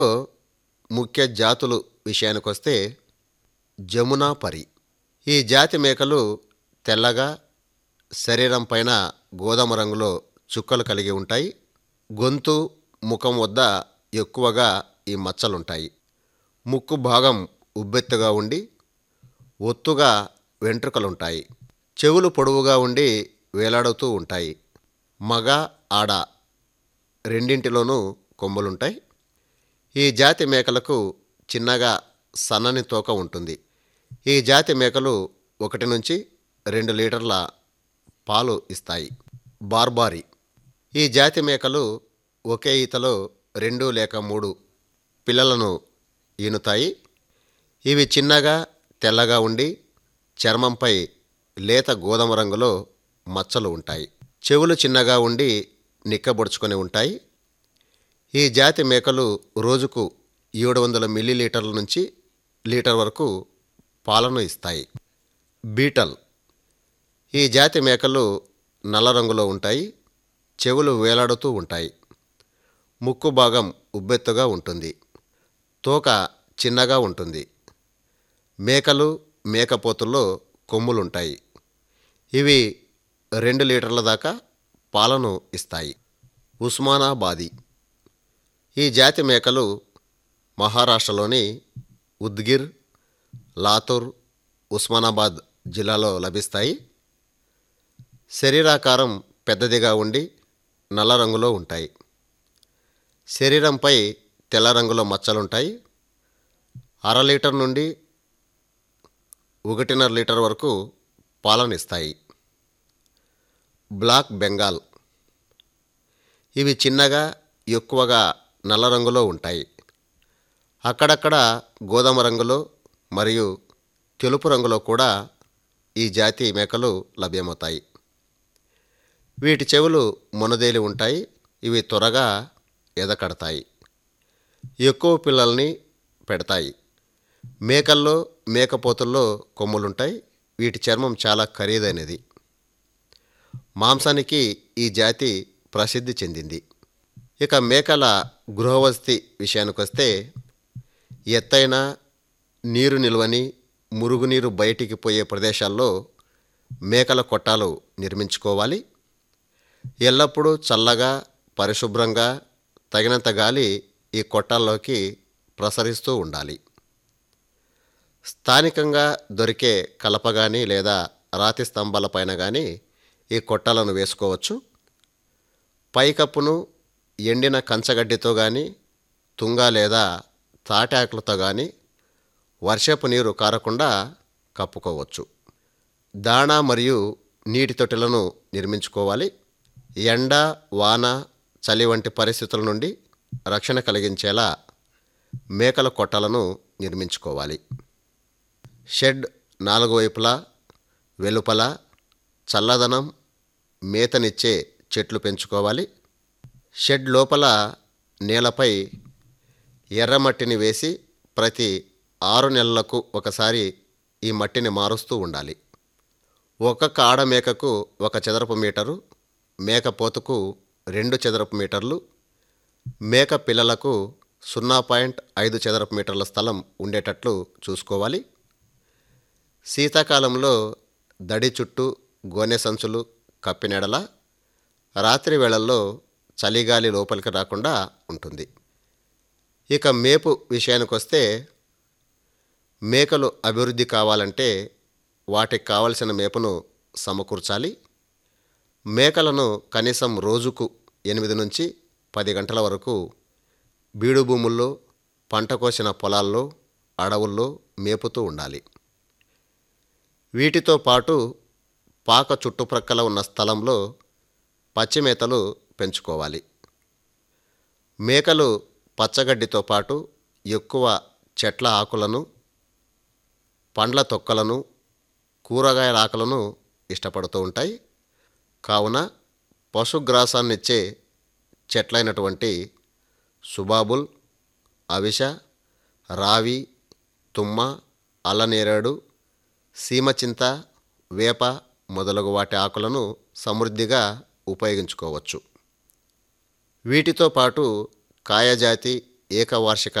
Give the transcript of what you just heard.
ముఖ్య జాతులు విషయానికొస్తే జమునా పరి ఈ జాతి మేకలు తెల్లగా శరీరం పైన గోధుమ రంగులో చుక్కలు కలిగి ఉంటాయి గొంతు ముఖం వద్ద ఎక్కువగా ఈ మచ్చలుంటాయి ముక్కు భాగం ఉబ్బెత్తుగా ఉండి ఒత్తుగా వెంట్రుకలుంటాయి చెవులు పొడవుగా ఉండి వేలాడుతూ ఉంటాయి మగ ఆడ రెండింటిలోనూ కొమ్ములుంటాయి ఈ జాతి మేకలకు చిన్నగా సన్నని తోక ఉంటుంది ఈ జాతి మేకలు ఒకటి నుంచి రెండు లీటర్ల పాలు ఇస్తాయి బార్బారి ఈ జాతి మేకలు ఒకే ఈతలో రెండు లేక మూడు పిల్లలను ఈనుతాయి ఇవి చిన్నగా తెల్లగా ఉండి చర్మంపై లేత గోధుమ రంగులో మచ్చలు ఉంటాయి చెవులు చిన్నగా ఉండి నిక్కబొడుచుకొని ఉంటాయి ఈ జాతి మేకలు రోజుకు ఏడు వందల మిల్లీలీటర్ల నుంచి లీటర్ వరకు పాలను ఇస్తాయి బీటల్ ఈ జాతి మేకలు నల్ల రంగులో ఉంటాయి చెవులు వేలాడుతూ ఉంటాయి ముక్కు భాగం ఉబ్బెత్తుగా ఉంటుంది తోక చిన్నగా ఉంటుంది మేకలు మేకపోతుల్లో కొమ్ములుంటాయి ఇవి రెండు లీటర్ల దాకా పాలను ఇస్తాయి ఉస్మానాబాదీ ఈ జాతి మేకలు మహారాష్ట్రలోని ఉద్గిర్ లాతూర్ ఉస్మానాబాద్ జిల్లాలో లభిస్తాయి శరీరాకారం పెద్దదిగా ఉండి నల్ల రంగులో ఉంటాయి శరీరంపై తెల్ల రంగులో మచ్చలుంటాయి అర లీటర్ నుండి ఒకటిన్నర లీటర్ వరకు పాలనిస్తాయి బ్లాక్ బెంగాల్ ఇవి చిన్నగా ఎక్కువగా నల్ల రంగులో ఉంటాయి అక్కడక్కడ గోధుమ రంగులో మరియు తెలుపు రంగులో కూడా ఈ జాతి మేకలు లభ్యమవుతాయి వీటి చెవులు మొనదేలి ఉంటాయి ఇవి త్వరగా ఎదకడతాయి ఎక్కువ పిల్లల్ని పెడతాయి మేకల్లో మేకపోతుల్లో కొమ్ములుంటాయి వీటి చర్మం చాలా ఖరీదైనది మాంసానికి ఈ జాతి ప్రసిద్ధి చెందింది ఇక మేకల గృహవసతి విషయానికొస్తే ఎత్తైన నీరు నిల్వని మురుగునీరు బయటికి పోయే ప్రదేశాల్లో మేకల కొట్టాలు నిర్మించుకోవాలి ఎల్లప్పుడూ చల్లగా పరిశుభ్రంగా తగినంత గాలి ఈ కొట్టాల్లోకి ప్రసరిస్తూ ఉండాలి స్థానికంగా దొరికే కలప కానీ లేదా రాతి స్తంభాలపైన కానీ ఈ కొట్టాలను వేసుకోవచ్చు పైకప్పును ఎండిన కంచగడ్డితో కానీ తుంగ లేదా తాటాకులతో కానీ వర్షపు నీరు కారకుండా కప్పుకోవచ్చు దాణా మరియు నీటి తొట్టెలను నిర్మించుకోవాలి ఎండ వాన చలి వంటి పరిస్థితుల నుండి రక్షణ కలిగించేలా మేకల కొట్టాలను నిర్మించుకోవాలి షెడ్ నాలుగు వైపులా వెలుపల చల్లదనం మేతనిచ్చే చెట్లు పెంచుకోవాలి షెడ్ లోపల నేలపై ఎర్రమట్టిని వేసి ప్రతి ఆరు నెలలకు ఒకసారి ఈ మట్టిని మారుస్తూ ఉండాలి ఒక్కొక్క ఆడ మేకకు ఒక చదరపు మీటరు మేకపోతుకు రెండు చదరపు మీటర్లు మేక పిల్లలకు సున్నా పాయింట్ ఐదు చదరపు మీటర్ల స్థలం ఉండేటట్లు చూసుకోవాలి శీతాకాలంలో దడి చుట్టూ గోనె సంచులు కప్పినెడల రాత్రి వేళల్లో చలిగాలి లోపలికి రాకుండా ఉంటుంది ఇక మేపు విషయానికొస్తే మేకలు అభివృద్ధి కావాలంటే వాటికి కావలసిన మేపును సమకూర్చాలి మేకలను కనీసం రోజుకు ఎనిమిది నుంచి పది గంటల వరకు బీడు భూముల్లో పంట కోసిన పొలాల్లో అడవుల్లో మేపుతూ ఉండాలి వీటితో పాటు పాక చుట్టుప్రక్కల ఉన్న స్థలంలో పచ్చిమేతలు పెంచుకోవాలి మేకలు పచ్చగడ్డితో పాటు ఎక్కువ చెట్ల ఆకులను పండ్ల తొక్కలను కూరగాయల ఆకులను ఇష్టపడుతూ ఉంటాయి కావున పశుగ్రాసాన్నిచ్చే చెట్లైనటువంటి సుబాబుల్ అవిష రావి తుమ్మ అల్లనేరేడు సీమచింత వేప మొదలగు వాటి ఆకులను సమృద్ధిగా ఉపయోగించుకోవచ్చు వీటితో పాటు కాయజాతి ఏకవార్షిక